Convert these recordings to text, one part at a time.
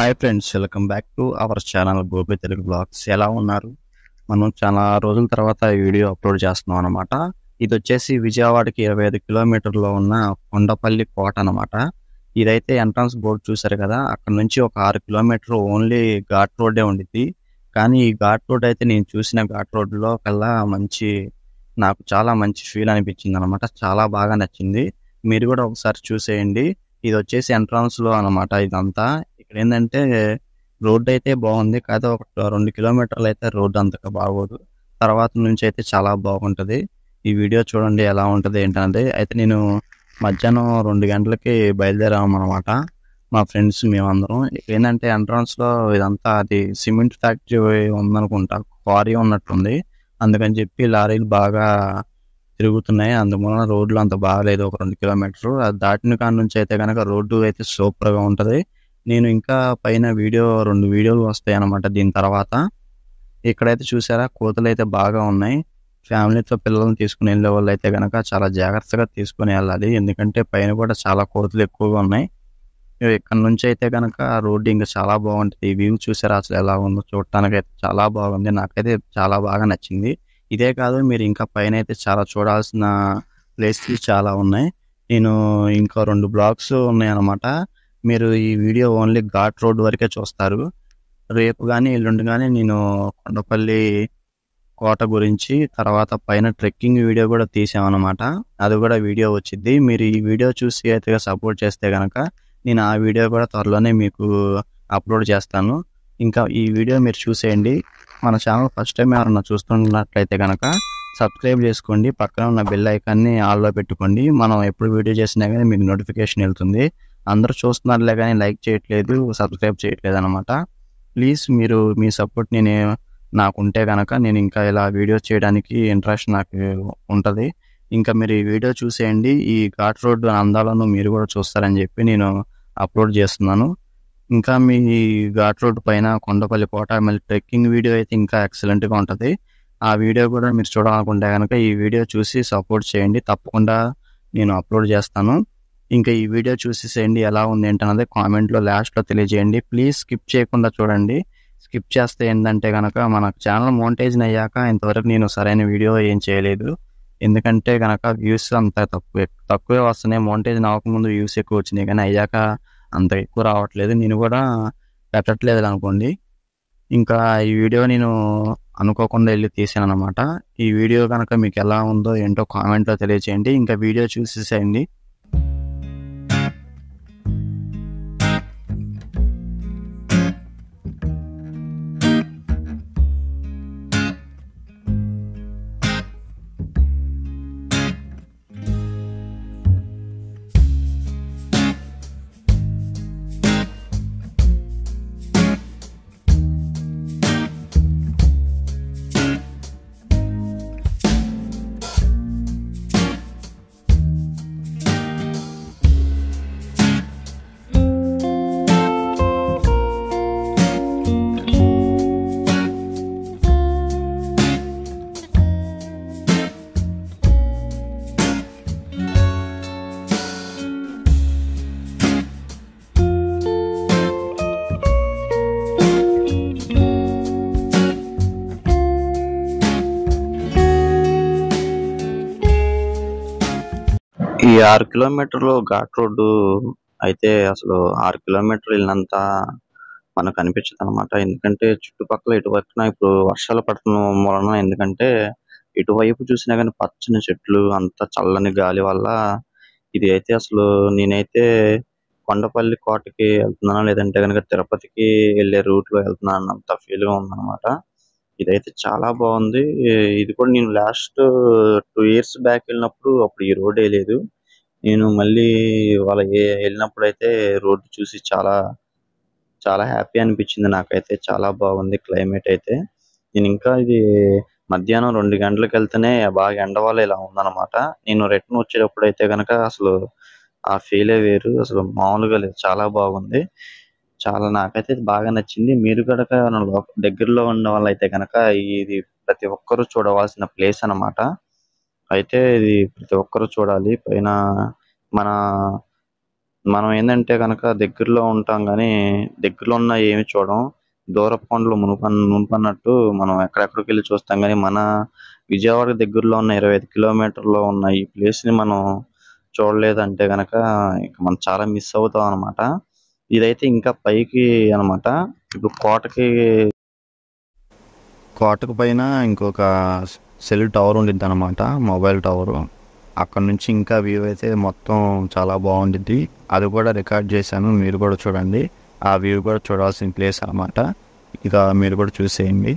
Hi friends welcome back to our channel Gopi Telugu blogs ఎలా ఉన్నారు మనం చాలా రోజుల తర్వాత ఈ వీడియో అప్లోడ్ చేస్తున్నాం అనమాట ఇది వచ్చేసి విజయవాడకి ఇరవై ఐదు కిలోమీటర్లో ఉన్న కొండపల్లి కోట అనమాట ఇదైతే ఎంట్రన్స్ బోర్డు చూసారు కదా అక్కడ నుంచి ఒక ఆరు కిలోమీటర్ ఓన్లీ ఘాట్ రోడ్డే ఉండిద్ది కానీ ఈ ఘాట్ రోడ్ అయితే నేను చూసిన ఘాట్ రోడ్లో కల్లా మంచి నాకు చాలా మంచి ఫీల్ అనిపించింది అనమాట చాలా బాగా నచ్చింది మీరు కూడా ఒకసారి చూసేయండి ఇది వచ్చేసి ఎంట్రన్స్ లో అనమాట ఇదంతా ఇక్కడ ఏంటంటే రోడ్ అయితే బాగుంది కాకపోతే ఒక రెండు కిలోమీటర్లు అయితే రోడ్ అంతగా బాగోదు తర్వాత నుంచి అయితే చాలా బాగుంటది ఈ వీడియో చూడండి ఎలా ఉంటది ఏంటనేది అయితే నేను మధ్యాహ్నం రెండు గంటలకి బయలుదేరాము అనమాట మా ఫ్రెండ్స్ మేమందరం ఇక్కడ ఏంటంటే ఎంట్రన్స్ లో ఇదంతా అది సిమెంట్ ఫ్యాక్టరీ ఉందనుకుంటా క్వారీ ఉన్నట్టుంది అందుకని చెప్పి లారీలు బాగా తిరుగుతున్నాయి అందువలన రోడ్లు అంత బాగాలేదు ఒక రెండు కిలోమీటర్లు అది దాటిన కాడ నుంచి అయితే కనుక రోడ్డు అయితే సూపర్ గా ఉంటది నేను ఇంకా పైన వీడియో రెండు వీడియోలు వస్తాయి అనమాట దీని తర్వాత ఇక్కడైతే చూసారా కోతలు అయితే బాగా ఉన్నాయి ఫ్యామిలీతో పిల్లల్ని తీసుకుని వెళ్ళే వాళ్ళు అయితే కనుక చాలా జాగ్రత్తగా తీసుకుని వెళ్ళాలి ఎందుకంటే పైన కూడా చాలా కోతలు ఎక్కువగా ఉన్నాయి ఇక్కడ నుంచి అయితే కనుక రోడ్డు ఇంకా చాలా బాగుంటుంది ఈ వ్యూ చూసారా అసలు ఎలా ఉందో చూడటానికి అయితే చాలా బాగుంది నాకైతే చాలా బాగా నచ్చింది ఇదే కాదు మీరు ఇంకా పైన అయితే చాలా చూడాల్సిన ప్లేసెస్ చాలా ఉన్నాయి నేను ఇంకా రెండు బ్లాగ్స్ ఉన్నాయి అనమాట మీరు ఈ వీడియో ఓన్లీ ఘాట్ రోడ్ వరకే చూస్తారు రేపు కానీ ఎల్లుండి కానీ నేను కొండపల్లి కోట గురించి తర్వాత పైన ట్రెక్కింగ్ వీడియో కూడా తీసామన్నమాట అది కూడా వీడియో వచ్చింది మీరు ఈ వీడియో చూసి అయితే సపోర్ట్ చేస్తే కనుక నేను ఆ వీడియో కూడా త్వరలోనే మీకు అప్లోడ్ చేస్తాను ఇంకా ఈ వీడియో మీరు చూసేయండి మన ఛానల్ ఫస్ట్ టైం ఎవరన్నా చూస్తున్నట్లయితే కనుక సబ్స్క్రైబ్ చేసుకోండి పక్కన ఉన్న బెల్ ఐకాన్ని ఆన్లో పెట్టుకోండి మనం ఎప్పుడు వీడియో చేసినా కానీ మీకు నోటిఫికేషన్ వెళ్తుంది అందరూ చూస్తున్నారులే కానీ లైక్ చేయట్లేదు సబ్స్క్రైబ్ చేయట్లేదు అనమాట ప్లీజ్ మీరు మీ సపోర్ట్ నేను నాకు ఉంటే కనుక నేను ఇంకా ఇలా వీడియో చేయడానికి ఇంట్రెస్ట్ నాకు ఉంటుంది ఇంకా మీరు ఈ వీడియో చూసేయండి ఈ ఘాట్ రోడ్ అందాలను మీరు కూడా చూస్తారని చెప్పి నేను అప్లోడ్ చేస్తున్నాను ఇంకా మీ ఘాట్ రోడ్ పైన కొండపల్లి కోట మళ్ళీ ట్రెక్కింగ్ వీడియో అయితే ఇంకా ఎక్సలెంట్ గా ఉంటది ఆ వీడియో కూడా మీరు చూడాలనుకుంటే కనుక ఈ వీడియో చూసి సపోర్ట్ చేయండి తప్పకుండా నేను అప్లోడ్ చేస్తాను ఇంకా ఈ వీడియో చూసేసేయండి ఎలా ఉంది ఏంటన్నది కామెంట్ లో లాస్ట్ లో తెలియజేయండి ప్లీజ్ స్కిప్ చేయకుండా చూడండి స్కిప్ చేస్తే ఏంటంటే కనుక మన ఛానల్ మోనిటైజ్ అయ్యాక ఇంతవరకు నేను సరైన వీడియో ఏం చేయలేదు ఎందుకంటే కనుక వ్యూస్ అంత తక్కువే తక్కువే వస్తున్నాయి మోనిటైజ్ అవ్వకముందు వ్యూస్ ఎక్కువ వచ్చినాయి కానీ అయ్యాక అంత ఎక్కువ రావట్లేదు నేను కూడా పెట్టట్లేదు అనుకోండి ఇంకా ఈ వీడియో నేను అనుకోకుండా వెళ్ళి తీసాను అనమాట ఈ వీడియో కనుక మీకు ఎలా ఉందో ఏంటో కామెంట్లో తెలియచేయండి ఇంకా వీడియో చూసేసేయండి ఈ ఆరు కిలోమీటర్లు ఘాట్ రోడ్డు అయితే అసలు ఆరు కిలోమీటర్లు వెళ్ళినంత మనకు అనిపించదు అనమాట ఎందుకంటే చుట్టుపక్కల ఇటువైపున ఇప్పుడు వర్షాలు పడుతున్న వలన ఎందుకంటే ఇటువైపు చూసినా కానీ పచ్చని చెట్లు అంత చల్లని గాలి వల్ల ఇది అయితే అసలు నేనైతే కొండపల్లి కోటకి వెళ్తున్నానా లేదంటే కనుక తిరుపతికి వెళ్ళే రూట్ లో వెళ్తున్నాను అంత ఫీల్ గా ఉందన్నమాట ఇదైతే చాలా బాగుంది ఇది కూడా నేను లాస్ట్ టూ ఇయర్స్ బ్యాక్ వెళ్ళినప్పుడు అప్పుడు ఈ రోడ్ లేదు నేను మళ్ళీ వాళ్ళ ఏ- వెళ్ళినప్పుడు అయితే రోడ్డు చూసి చాలా చాలా హ్యాపీ అనిపించింది నాకైతే చాలా బాగుంది క్లైమేట్ అయితే నేను ఇంకా ఇది మధ్యాహ్నం రెండు గంటలకు వెళ్తేనే బాగా ఎండవాళ్ళు ఇలా ఉందన్నమాట నేను రిటర్న్ వచ్చేటప్పుడు అయితే కనుక అసలు ఆ ఫీలే వేరు అసలు మామూలుగా లేదు చాలా బాగుంది చాలా నాకైతే బాగా నచ్చింది మీరు కనుక ఏమైనా లో- దగ్గరలో ఉన్న వాళ్ళైతే కనుక ఇది ప్రతి ఒక్కరూ చూడవలసిన ప్లేస్ అన్నమాట అయితే ఇది ప్రతి ఒక్కరూ చూడాలి పైన మన మనం ఏందంటే గనక దగ్గరలో ఉంటాం గానీ, దగ్గరలో ఉన్న ఏమి చూడం. దూరపు కొండలు మునుపన్ మునుపన్నట్టు మనం ఎక్కడెక్కడికెళ్లి చూస్తాం గానీ, మన విజయవాడకి దగ్గరలో ఉన్న 25 కిలోమీటర్‌లో ఉన్న ఈ ప్లేస్‌ని మనం చూడలేదంటే గనక ఇక మనం చాలా మిస్ అవుతాం అన్నమాట. ఇదైతే ఇంకా పైకి అన్నమాట. ఇప్పుడు కోటకి కోటకు పైన ఇంకొక సెల్ టవర్ ఉండిద్దనమాట. Mobile tower. అక్కడి నుంచి ఇంకా వ్యూ అయితే మొత్తం చాలా బావుండిద్ది. అది కూడా రికార్డ్ చేశాను. మీరు కూడా చూడండి. ఆ వ్యూ కూడా చూడాల్సిన ప్లేస్ అన్నమాట. ఇక మీరు కూడా చూసేయండి.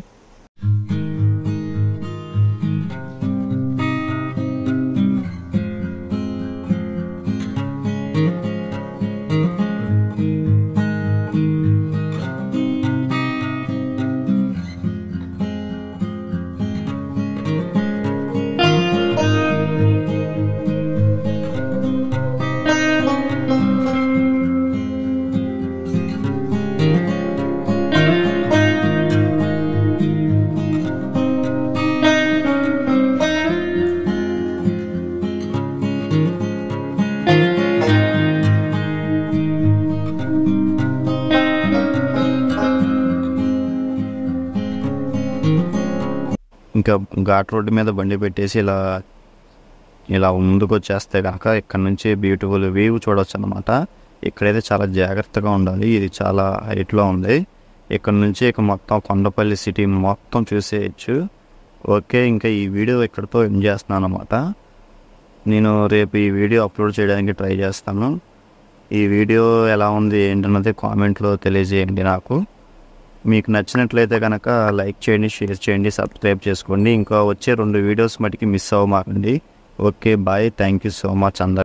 ఇంకా ఘాట్ రోడ్డు మీద బండి పెట్టేసి ఇలా ఇలా ముందుకొచ్చేస్తే గనక ఇక్కడ నుంచి బ్యూటిఫుల్ వ్యూ చూడొచ్చనమాట. ఇక్కడైతే చాలా జాగ్రత్తగా ఉండాలి. ఇది చాలా హైట్‌లో ఉంది. ఇక్కడ నుంచి ఇక మొత్తం కొండపల్లి సిటీ మొత్తం చూసేయొచ్చు. ఓకే. ఇంకా ఈ వీడియో ఇక్కడితో ఎండ్ చేస్తున్నానన్నమాట. నేను రేపు ఈ వీడియో అప్లోడ్ చేయడానికి ట్రై చేస్తాను. ఈ వీడియో ఎలా ఉంది ఏంటన్నది కామెంట్‌లో తెలియజేయండి నాకు. మీకు నచ్చినట్లయితే గనక లైక్ చేయండి, షేర్ చేయండి, సబ్స్క్రైబ్ చేసుకోండి. ఇంకా వచ్చే 2 వీడియోస్ మటికి మిస్ అవ్వమాకండి. Okay. Bye. Thank you so much అందరికి.